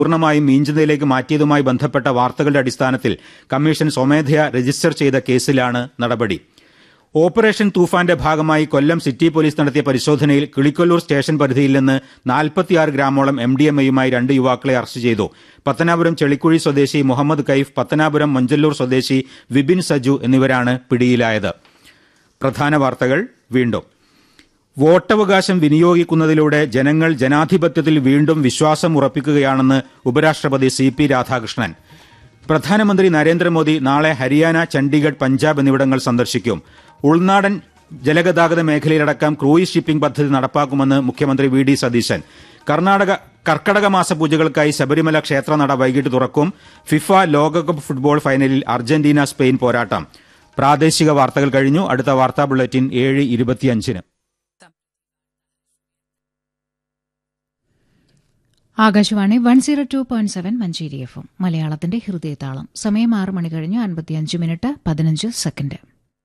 പൂർണ്ണമായും മീഞ്ചന്തയിലേക്ക് മാറ്റിയതുമായി ബന്ധപ്പെട്ട വാർത്തകളുടെ അടിസ്ഥാനത്തിൽ കമ്മീഷൻ സ്വമേധയാ രജിസ്റ്റർ ചെയ്ത കേസിലാണ് നടപടി ഓപ്പറേഷൻ തൂഫാന്റെ ഭാഗമായി കൊല്ലം സിറ്റി പോലീസ് നടത്തിയ പരിശോധനയിൽ കിളിക്കൊല്ലൂർ സ്റ്റേഷൻ പരിധിയിൽ നിന്ന് നാൽപ്പത്തിയാറ് ഗ്രാമോളം എം ഡി എം എയുമായി രണ്ട് യുവാക്കളെ അറസ്റ്റ് ചെയ്തു പത്തനാപുരം ചെളിക്കുഴി സ്വദേശി മുഹമ്മദ് കൈഫ് പത്തനാപുരം മഞ്ചല്ലൂർ സ്വദേശി വിപിൻ സജു എന്നിവരാണ് പിടിയിലായത് പ്രധാന വാർത്തകൾ വീണ്ടും വോട്ടവകാശം വിനിയോഗിക്കുന്നതിലൂടെ ജനങ്ങൾ ജനാധിപത്യത്തിൽ വീണ്ടും വിശ്വാസം ഉറപ്പിക്കുകയാണെന്ന് ഉപരാഷ്ട്രപതി സി പി രാധാകൃഷ്ണൻ പ്രധാനമന്ത്രി നരേന്ദ്രമോദി നാളെ ഹരിയാന ചണ്ഡീഗഡ് പഞ്ചാബ് എന്നിവിടങ്ങൾ സന്ദർശിക്കും ഉൾനാടൻ ജലഗതാഗത മേഖലയിലടക്കം ക്രൂയിസ് ഷിപ്പിംഗ് പദ്ധതി നടപ്പാക്കുമെന്ന് മുഖ്യമന്ത്രി വി ഡി സതീശൻ കർണാടക കർക്കടക മാസ പൂജകൾക്കായി ശബരിമല ക്ഷേത്രനട വൈകിട്ട് തുറക്കും ഫിഫ ലോകകപ്പ് ഫുട്ബോൾ ഫൈനലിൽ അർജന്റീന സ്പെയിൻ പോരാട്ടം പ്രാദേശിക വാർത്തകൾ കഴിഞ്ഞു അടുത്ത വാർത്താ ബുള്ളറ്റിൻ ഏഴ് ഇരുപത്തിയഞ്ചിന് Akashvani one zero two point seven Manjeri F M മലയാളത്തിന്റെ ഹൃദയതാളം സമയം ആറ് മണി കഴിഞ്ഞ് അൻപത്തിയഞ്ച് മിനിറ്റ് പതിനഞ്ച് സെക്കൻഡ്